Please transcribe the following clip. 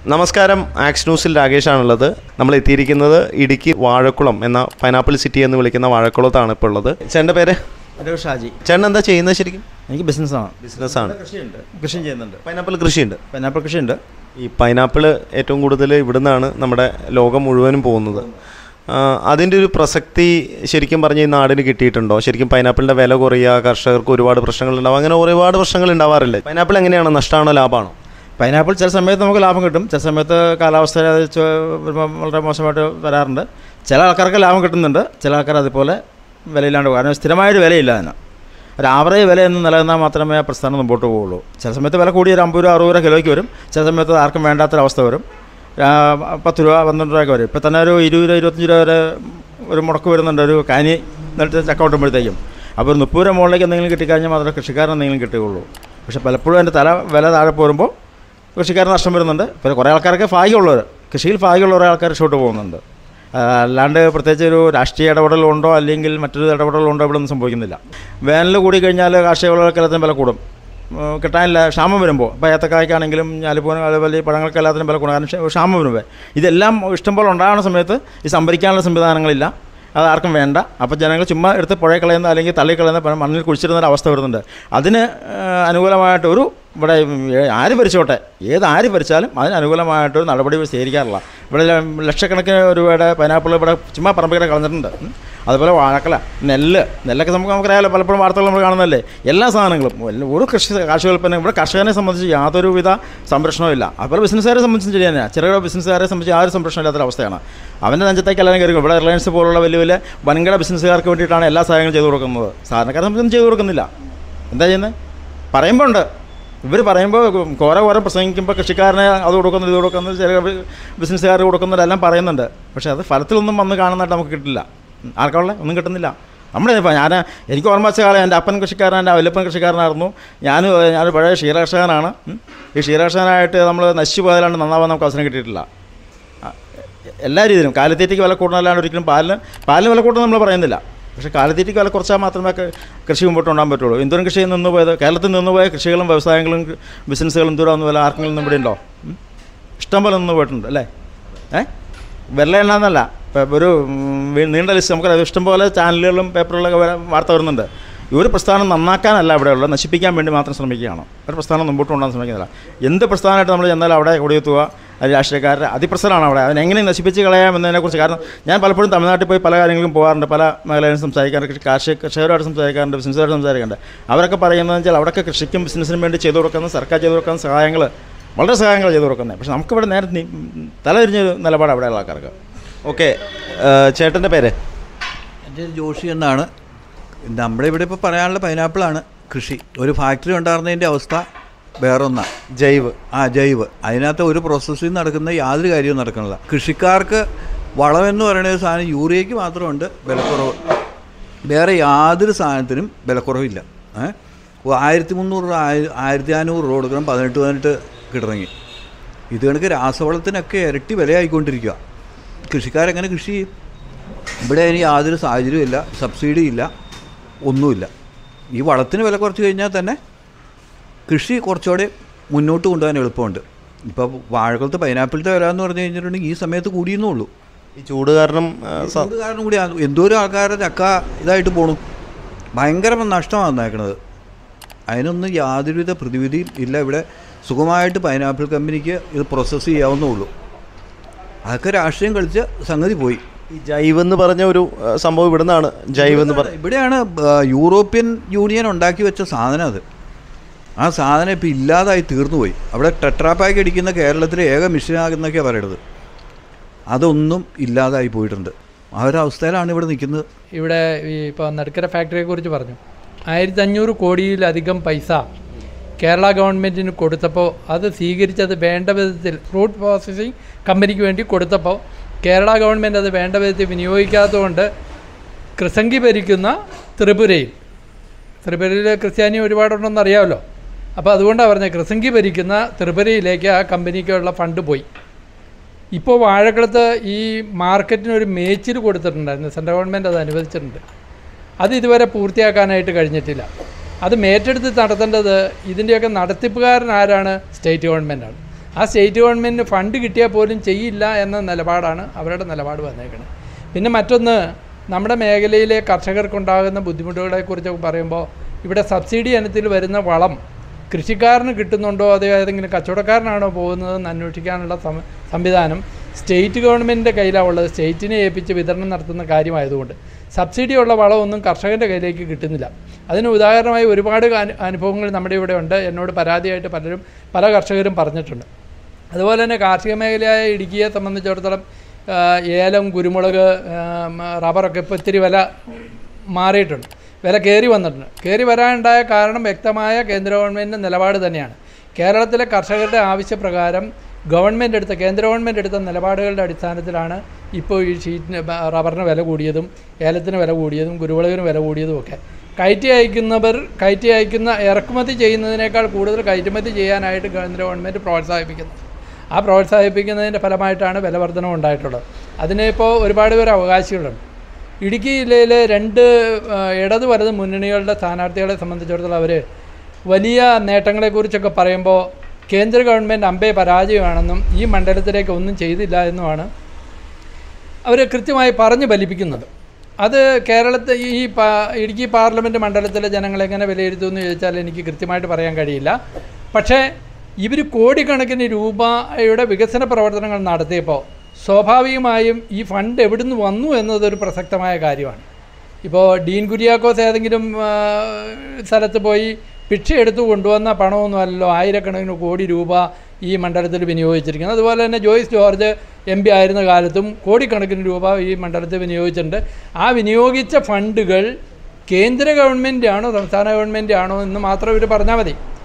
നമസ്കാരം ആക്സ് ന്യൂസിൽ രാകേഷാണുള്ളത് നമ്മൾ എത്തിയിരിക്കുന്നത് ഇടുക്കി വാഴക്കുളം എന്ന പൈനാപ്പിൾ സിറ്റി എന്ന് വിളിക്കുന്ന വാഴക്കുളത്താണ് ഇപ്പോൾ ഉള്ളത് ചേട്ടൻ്റെ പേര് എൻ്റെ പേര് ഷാജി ചേട്ടൻ എന്താ ചെയ്യുന്നത് ശരിക്കും എനിക്ക് ബിസിനസ്സാണ് ബിസിനസ്സാണ് കൃഷിയുണ്ട് കൃഷിയും ചെയ്യുന്നുണ്ട് പൈനാപ്പിൾ കൃഷിയുണ്ട് പൈനാപ്പിൾ കൃഷിയുണ്ട് ഈ പൈനാപ്പിൾ ഏറ്റവും കൂടുതൽ ഇവിടുന്നാണ് നമ്മുടെ ലോകം മുഴുവനും പോകുന്നത് ആ, അതിൻ്റെ ഒരു പ്രസക്തി ശരിക്കും പറഞ്ഞ് ഈ നാടിന് കിട്ടിയിട്ടുണ്ടോ ശരിക്കും പൈനാപ്പിളിൻ്റെ വില കുറയുക കർഷകർക്ക് ഒരുപാട് പ്രശ്നങ്ങൾ ഉണ്ടാവും അങ്ങനെ ഒരുപാട് പ്രശ്നങ്ങൾ ഉണ്ടാവാറില്ലേ പൈനാപ്പിൾ എങ്ങനെയാണ് നഷ്ടമാണോ ലാഭമാണോ പൈനാപ്പിൾ ചില സമയത്ത് നമുക്ക് ലാഭം കിട്ടും ചില സമയത്ത് കാലാവസ്ഥ അത് ചെ- വരുമ്പോൾ വളരെ മോശമായിട്ട് വരാറുണ്ട് ചില ആൾക്കാർക്ക് ലാഭം കിട്ടുന്നുണ്ട് ചില ആൾക്കാർ അതുപോലെ വിലയില്ലാണ്ട് പോകും കാരണം സ്ഥിരമായൊരു വിലയില്ല അതിന് ഒരു ആവറേജ് വില എന്ന് നിലനിന്നാൽ മാത്രമേ ആ പ്രസ്ഥാനം മുമ്പോട്ട് പോവുള്ളൂ ചില സമയത്ത് വില കൂടി ഒരു അമ്പത് രൂപ അറുപത് രൂപ കിലോയ്ക്ക് വരും ചില സമയത്ത് ആർക്കും വേണ്ടാത്തൊരവസ്ഥ വരും ആ, പത്ത് രൂപ പന്ത്രണ്ട് രൂപയൊക്കെ വരും ഇപ്പം തന്നെ ഒരു ഇരുപത് രൂപ ഇരുപത്തഞ്ച് രൂപ വരെ ഒരു മുടക്ക് വരുന്നുണ്ട് ഒരു കാനി എന്നിട്ട് ചക്ക കൊട്ടുമ്പോഴത്തേക്കും അപ്പോൾ ഒരു മുപ്പത് രൂപ മുകളിലേക്ക് എന്തെങ്കിലും കിട്ടിക്കഴിഞ്ഞാൽ മാത്രമേ കൃഷിക്കാരൻ എന്തെങ്കിലും കിട്ടുകയുള്ളൂ പക്ഷേ പലപ്പോഴും അതിൻ്റെ തല വില താഴെ പോരുമ്പോൾ കൃഷിക്കാരന് നഷ്ടം വരുന്നുണ്ട് പിന്നെ കുറേ ആൾക്കാർക്ക് ഭാഗ്യമുള്ളവർ കൃഷിയിൽ ഭാഗ്യമുള്ള കുറേ ആൾക്കാർ ഷോട്ട് പോകുന്നുണ്ട് ആ, അല്ലാണ്ട് പ്രത്യേകിച്ച് ഒരു രാഷ്ട്രീയ ഇടപെടലുണ്ടോ അല്ലെങ്കിൽ മറ്റൊരു ഇടപെടലുണ്ടോ ഇവിടെ ഒന്നും സംഭവിക്കുന്നില്ല വേനൽ കൂടി കഴിഞ്ഞാൽ കാർഷിക വിളകൾക്ക് എല്ലാത്തിനും വില കൂടും ഉം, കിട്ടാനില്ല ക്ഷാമം വരുമ്പോൾ ഇപ്പോൾ ഏത്തക്കായ്ക്കാണെങ്കിലും ഞാലിപ്പൂനും അതുപോലെ ഈ പഴങ്ങൾക്ക് എല്ലാത്തിനും വില കൂടും കാരണം ക്ഷ- ക്ഷാമം വരുമ്പോൾ ഇതെല്ലാം ഇഷ്ടംപോലെ ഉണ്ടാകുന്ന സമയത്ത് ഈ സംഭരിക്കാനുള്ള സംവിധാനങ്ങളില്ല അത് ആർക്കും വേണ്ട അപ്പോൾ ജനങ്ങൾ ചുമ്മാ എടുത്ത് പുഴയിൽ കളയുന്ന അല്ലെങ്കിൽ തള്ളി കളയുന്ന പണം മണ്ണിൽ കുഴിച്ചിരുന്ന ഒരു അവസ്ഥ വരുന്നുണ്ട് അതിന് ആ, അനുകൂലമായിട്ട് ഒരു ഇവിടെ ഏ- ആര് ഭരിച്ചോട്ടെ ഏത് ആര് ഭരിച്ചാലും അതിന് അനുകൂലമായിട്ടൊരു നടപടി സ്വീകരിക്കാറില്ല ഇവിടെ ല- ലക്ഷക്കണക്കിന് രൂപയുടെ പൈനാപ്പിൾ ഇവിടെ ചുമ്മാ പറമ്പിക്കടെ കളഞ്ഞിട്ടുണ്ട് ഉം. അതുപോലെ വാഴക്കല നെല്ല് നെല്ലൊക്കെ നമുക്ക് നമുക്കറിയാമല്ലോ പലപ്പോഴും വാർത്തകൾ നമ്മൾ കാണുന്നതല്ലേ എല്ലാ സാധനങ്ങളും എല്ലാ- ഒരു കൃഷി കാർഷികോൽപ്പന്നം ഇവിടെ കർഷകനെ സംബന്ധിച്ച് യാതൊരുവിധ സംരക്ഷണവും ഇല്ല അതുപോലെ ബിസിനസ്സുകാരെ സംബന്ധിച്ചും ശരി തന്നെയാണ് ചെറുകിട ബിസിനസ്സുകാരെ സംബന്ധിച്ച് യാതൊരു സംരക്ഷണം ഇല്ലാത്തൊരവസ്ഥയാണ് അവൻ്റെ നെഞ്ചത്തേക്ക് എല്ലാവരും കയറി ഇവിടെ റിലയൻസ് പോലുള്ള വലിയ വലിയ വൻകിട ബിസിനസ്സുകാർക്ക് വേണ്ടിയിട്ടാണ് എല്ലാ സഹായങ്ങളും ചെയ്തു കൊടുക്കുന്നത് സാധാരണക്കാരെ സംബന്ധിച്ചും ചെയ്തു കൊടുക്കുന്നില്ല എന്താ ചെയ്യുന്നത് പറയുമ്പോൾ ഉണ്ട് ഇവർ പറയുമ്പോൾ കോര കോര പ്രസംഗിക്കുമ്പോൾ കൃഷിക്കാരനെ അത് കൊടുക്കുന്നത് ഇത് കൊടുക്കുന്നത് ചില ബിസിനസ്സുകാർ കൊടുക്കുന്നതെല്ലാം പറയുന്നുണ്ട് പക്ഷേ അത് ഫലത്തിലൊന്നും വന്ന് കാണുന്നതായിട്ട് നമുക്ക് കിട്ടില്ല ഉം. ആർക്കുള്ള ഒന്നും കിട്ടുന്നില്ല നമ്മുടെ ഇപ്പോൾ ഞാൻ എനിക്ക് ഓർമ്മ വെച്ച കാലം എൻ്റെ അപ്പൻ കൃഷിക്കാരൻ എൻ്റെ വല്യപ്പൻ കൃഷിക്കാരനായിരുന്നു ഞാൻ ഞാനൊരു പഴയ ക്ഷീരകർഷകനാണ് ഉം. ഈ ക്ഷീരകർഷകനായിട്ട് നമ്മൾ നശിച്ചു പോയാലാണ്ട് നന്നാവാൻ നമുക്ക് അവസരം കിട്ടിയിട്ടില്ല ആ, എല്ലാ രീതിയിലും കാലിത്തീറ്റയ്ക്ക് വില കൂടുന്നതല്ലാണ്ട് ഒരിക്കലും പാലിന് പാലിന് വില കൂട്ടുന്നത് നമ്മൾ പറയുന്നില്ല പക്ഷേ കാലിത്തീറ്റയ്ക്ക് വില കുറച്ചാൽ മാത്രമേ ക- കൃഷി മുമ്പോട്ട് കൊണ്ടുപോകാൻ പറ്റുള്ളൂ എന്തോരം കൃഷി നിന്ന് പോയത് കേരളത്തിൽ നിന്ന് പോയ കൃഷികളും വ്യവസായങ്ങളും ബിസിനസ്സുകളും എന്തോരം വല്ല ആർക്കെങ്കിലും ഇവിടെ ഉണ്ടോ ഉം? ഇഷ്ടം പോലെ നിന്ന് പോയിട്ടുണ്ട് അല്ലേ ഏ വെള്ള എണ്ണന്നല്ല ഇപ്പം ഒരു ഉം, വീ- നീണ്ട ലിസ്റ്റ് നമുക്കറിയാം ഇഷ്ടംപോലെ ചാനലുകളിലും പേപ്പറുകളിലൊക്കെ വരാൻ വാർത്ത വരുന്നുണ്ട് ഈ ഒരു പ്രസ്ഥാനം നന്നാക്കാനല്ല ഇവിടെ ഉള്ളത് നശിപ്പിക്കാൻ വേണ്ടി മാത്രം ശ്രമിക്കുകയാണ് ഒരു പ്രസ്ഥാനം മുമ്പോട്ട് കൊണ്ടുപോകാൻ ശ്രമിക്കുന്നില്ല എന്ത് പ്രസ്ഥാനമായിട്ട് നമ്മൾ ചെന്നാൽ അവിടെ കൊടിയെത്തുക അത് രാഷ്ട്രീയക്കാരുടെ അതിപ്രസരമാണ് അവിടെ അതിനെങ്ങനെ നശിപ്പിച്ച് കളയാം എന്നതിനെക്കുറിച്ച് കാരണം ഞാൻ പലപ്പോഴും തമിഴ്നാട്ടിൽ പോയി പല കാര്യങ്ങളും പോകാറുണ്ട് പല മേഖലയിലും സംസാരിക്കാറുണ്ട് കൃഷി കാർഷിക കർഷകരുമായിട്ട് സംസാരിക്കാറുണ്ട് ബിസിനസ്സുകാരോട് സംസാരിക്കാറുണ്ട് അവരൊക്കെ പറയുന്നത് വെച്ചാൽ അവിടെയൊക്കെ കൃഷിക്കും ബിസിനസ്സിനും വേണ്ടി ചെയ്തു കൊടുക്കുന്ന സർക്കാർ ചെയ്തു കൊടുക്കുന്ന സഹായങ്ങൾ വളരെ സഹായങ്ങൾ ചെയ്തു കൊടുക്കുന്നത് പക്ഷേ നമുക്കിവിടെ നേരെ നി- തലതിരിഞ്ഞൊരു നിലപാട് അവിടെയുള്ള ആൾക്കാർക്ക് ഓക്കെ ചേട്ടൻ്റെ പേര് എൻ്റെ ജോഷി എന്നാണ് നമ്മുടെ ഇവിടെ ഇപ്പോൾ പറയാനുള്ള പൈനാപ്പിളാണ് കൃഷി ഒരു ഫാക്ടറി ഉണ്ടായിരുന്നതിൻ്റെ അവസ്ഥ വേറൊന്നാണ് ജൈവ് ആ ജൈവ് അതിനകത്ത് ഒരു പ്രോസസ്സിങ് നടക്കുന്ന യാതൊരു കാര്യവും നടക്കണില്ല കൃഷിക്കാർക്ക് വളമെന്ന് പറയുന്ന ഒരു സാധനം യൂറിയയ്ക്ക് മാത്രമുണ്ട് വിലക്കുറവ് വേറെ യാതൊരു സാധനത്തിനും വിലക്കുറവില്ല ഏഹ് ആയിരത്തി മുന്നൂറ് രൂപ ആയി- ആയിരത്തി നാനൂറ് രൂപ കൊടുക്കണം പതിനെട്ട് പതിനെട്ട് കിട്ടണമെങ്കിൽ ഇത് കണക്ക് രാസവളത്തിനൊക്കെ ഇരട്ടി വിലയായിക്കൊണ്ടിരിക്കുക കൃഷിക്കാരെങ്ങനെ കൃഷി ചെയ്യും ഇവിടെ അതിന് യാതൊരു സാഹചര്യവും ഇല്ല സബ്സിഡി ഇല്ല ഒന്നുമില്ല ഈ വളത്തിന് വില കുറച്ച് കഴിഞ്ഞാൽ തന്നെ കൃഷി കുറച്ചുകൂടെ മുന്നോട്ട് കൊണ്ടുപോകാൻ എളുപ്പമുണ്ട് ഇപ്പോൾ വാഴക്കുളത്ത് പൈനാപ്പിളിൻ്റെ വില എന്ന് പറഞ്ഞു കഴിഞ്ഞിട്ടുണ്ടെങ്കിൽ ഈ സമയത്ത് കൂടിയെന്നേ ഉള്ളൂ ഈ ചൂട് കാരണം ആ, സ- അത് കാരണം കൂടി ആ- എന്തോരം ആൾക്കാരുടെ ചക്ക ഇതായിട്ട് പോണു ഭയങ്കര നഷ്ടമാണ് വന്നേക്കണത് അതിനൊന്നും യാതൊരുവിധ പ്രതിവിധിയും ഇല്ല ഇവിടെ സുഖമായിട്ട് പൈനാപ്പിൾ കമ്പനിക്ക് ഇത് പ്രോസസ്സ് ചെയ്യാവുന്നേ ഉള്ളൂ അതൊക്കെ രാഷ്ട്രീയം കളിച്ച് സംഗതി പോയി ഈ ജൈവ് എന്ന് പറഞ്ഞ ഒരു ആ, സംഭവം ഇവിടുന്നാണ് ജൈവ് എന്ന് പറഞ്ഞ ഇവിടെയാണ് ആ, യൂറോപ്യൻ യൂണിയൻ ഉണ്ടാക്കി വെച്ച സാധനം അത് ആ സാധനം ഇപ്പം ഇല്ലാതായി തീർന്നു പോയി അവിടെ ടെട്രാപ്പാക്ക് അടിക്കുന്ന കേരളത്തിലെ ഏക മിഷനാകുന്നൊക്കെയാണ് പറയണത് അതൊന്നും ഇല്ലാതായി പോയിട്ടുണ്ട് ആ ഒരു അവസ്ഥയിലാണ് ഇവിടെ നിൽക്കുന്നത് ഇവിടെ ഈ ഇപ്പോൾ നടുക്കര ഫാക്ടറിയെ കുറിച്ച് പറഞ്ഞു ആയിരത്തി അഞ്ഞൂറ് കോടിയിലധികം പൈസ കേരള ഗവൺമെൻറ്റിന് കൊടുത്തപ്പോൾ അത് സ്വീകരിച്ചത് വേണ്ട വിധത്തിൽ ഫ്രൂട്ട് പ്രോസസ്സിങ് കമ്പനിക്ക് വേണ്ടി കൊടുത്തപ്പോൾ കേരള ഗവൺമെൻറ് അത് വേണ്ട വിധത്തിൽ വിനിയോഗിക്കാത്തതുകൊണ്ട് കൃസംഗി ഭരിക്കുന്ന ത്രിപുരയിൽ ത്രിപുരയിൽ ക്രിസ്ത്യാനി ഒരുപാടുണ്ടെന്ന് അറിയാമല്ലോ അപ്പോൾ അതുകൊണ്ടാണ് പറഞ്ഞത് കൃസംഗി ഭരിക്കുന്ന ത്രിപുരയിലേക്ക് ആ കമ്പനിക്കുള്ള ഫണ്ട് പോയി ഇപ്പോൾ വാഴക്കുളത്ത് ഈ മാർക്കറ്റിന് ഒരു മേച്ചിൽ കൊടുത്തിട്ടുണ്ടായിരുന്നു സെൻട്രൽ ഗവൺമെൻറ് അത് അനുവദിച്ചിട്ടുണ്ട് അത് ഇതുവരെ പൂർത്തിയാക്കാനായിട്ട് കഴിഞ്ഞിട്ടില്ല അത് ഏറ്റെടുത്ത് നടത്തേണ്ടത് ഇതിൻ്റെയൊക്കെ നടത്തിപ്പുകാരൻ ആരാണ് സ്റ്റേറ്റ് ഗവൺമെൻറ്റാണ് ആ സ്റ്റേറ്റ് ഗവൺമെൻറ്റിന് ഫണ്ട് കിട്ടിയാൽ പോലും ചെയ്യില്ല എന്ന നിലപാടാണ് അവരുടെ നിലപാട് വന്നേക്കുന്നത് പിന്നെ മറ്റൊന്ന് നമ്മുടെ മേഖലയിലെ കർഷകർക്കുണ്ടാകുന്ന ബുദ്ധിമുട്ടുകളെക്കുറിച്ച് പറയുമ്പോൾ ഇവിടെ സബ്സിഡി ഇനത്തിൽ വരുന്ന വളം കൃഷിക്കാരന് കിട്ടുന്നുണ്ടോ അതോ ഏതെങ്കിലും കച്ചവടക്കാരനാണോ പോകുന്നതെന്ന് അന്വേഷിക്കാനുള്ള സം സംവിധാനം സ്റ്റേറ്റ് ഗവൺമെൻറ്റിൻ്റെ കയ്യിലാണ് ഉള്ളത് സ്റ്റേറ്റിനെ ഏൽപ്പിച്ച് വിതരണം നടത്തുന്ന കാര്യമായതുകൊണ്ട് സബ്സിഡിയുള്ള വളമൊന്നും കർഷകൻ്റെ കയ്യിലേക്ക് കിട്ടുന്നില്ല അതിന് ഉദാഹരണമായി ഒരുപാട് അനു- അനുഭവങ്ങൾ നമ്മുടെ ഇവിടെ ഉണ്ട് എന്നോട് പരാതിയായിട്ട് പലരും പല കർഷകരും പറഞ്ഞിട്ടുണ്ട് അതുപോലെ തന്നെ കാർഷിക മേഖലയായ ഇടുക്കിയെ സംബന്ധിച്ചിടത്തോളം ആ, ഏലം കുരുമുളക് ആ, മ, റബ്ബറൊക്കെ ഇപ്പോൾ ഇത്തിരി വില മാറിയിട്ടുണ്ട് വില കയറി വന്നിട്ടുണ്ട് കയറി വരാനുണ്ടായ കാരണം വ്യക്തമായ കേന്ദ്ര ഗവൺമെൻറ്റിൻ്റെ നിലപാട് തന്നെയാണ് കേരളത്തിലെ കർഷകരുടെ ആവശ്യപ്രകാരം ഗവൺമെൻറ് എടുത്ത കേന്ദ്ര ഗവൺമെൻറ് എടുത്ത നിലപാടുകളുടെ അടിസ്ഥാനത്തിലാണ് ഇപ്പോൾ ഈ ഷീറ്റിന് ബ- റബ്ബറിന് വില കൂടിയതും ഏലത്തിന് വില കൂടിയതും കുരുമുളകിന് വില കൂടിയതും ഒക്കെ കയറ്റി അയക്കുന്നവർ കയറ്റി അയക്കുന്ന ഇറക്കുമതി ചെയ്യുന്നതിനേക്കാൾ കൂടുതൽ കയറ്റുമതി ചെയ്യാനായിട്ട് കേന്ദ്ര ഗവൺമെൻറ് പ്രോത്സാഹിപ്പിക്കുന്നു ആ പ്രോത്സാഹിപ്പിക്കുന്നതിൻ്റെ ഫലമായിട്ടാണ് വിലവർധനം ഉണ്ടായിട്ടുള്ളത് അതിനിപ്പോൾ ഒരുപാട് പേര് അവകാശികളുണ്ട് ഇടുക്കി ജില്ലയിലെ രണ്ട് ആ, ഇടത് വലത് മുന്നണികളുടെ സ്ഥാനാർത്ഥികളെ സംബന്ധിച്ചിടത്തോളം അവർ വലിയ നേട്ടങ്ങളെക്കുറിച്ചൊക്കെ പറയുമ്പോൾ കേന്ദ്ര ഗവൺമെൻറ് അമ്പേ പരാജയമാണെന്നും ഈ മണ്ഡലത്തിലേക്ക് ഒന്നും ചെയ്തില്ല എന്നുമാണ് അവർ കൃത്യമായി പറഞ്ഞു ഫലിപ്പിക്കുന്നത് അത് കേരളത്തിൽ ഈ പാ ഇടുക്കി പാർലമെൻറ്റ് മണ്ഡലത്തിലെ ജനങ്ങൾ എങ്ങനെ വിലയിരുത്തുമെന്ന് ചോദിച്ചാൽ എനിക്ക് കൃത്യമായിട്ട് പറയാൻ കഴിയില്ല പക്ഷേ ഇവർ കോടിക്കണക്കിന് രൂപയുടെ വികസന പ്രവർത്തനങ്ങൾ നടത്തിയപ്പോൾ സ്വാഭാവികമായും ഈ ഫണ്ട് എവിടുന്ന് വന്നു എന്നതൊരു പ്രസക്തമായ കാര്യമാണ് ഇപ്പോൾ ഡീൻ കുര്യാക്കോസ് ഏതെങ്കിലും ആ, സ്ഥലത്ത് പോയി ഭിക്ഷ എടുത്തു കൊണ്ടുവന്ന പണമൊന്നും അല്ലല്ലോ ആയിരക്കണക്കിന് കോടി രൂപ ഈ മണ്ഡലത്തിൽ വിനിയോഗിച്ചിരിക്കുന്നത് അതുപോലെ തന്നെ ജോയ്സ് ജോർജ് എം പി ആയിരുന്ന കാലത്തും കോടിക്കണക്കിന് രൂപ ഈ മണ്ഡലത്തിൽ വിനിയോഗിച്ചിട്ടുണ്ട് ആ വിനിയോഗിച്ച ഫണ്ടുകൾ കേന്ദ്ര ഗവൺമെൻറ് ആണോ സംസ്ഥാന ഗവൺമെൻറ് ആണോ എന്ന് മാത്രം ഇവർ പറഞ്ഞാൽ മതി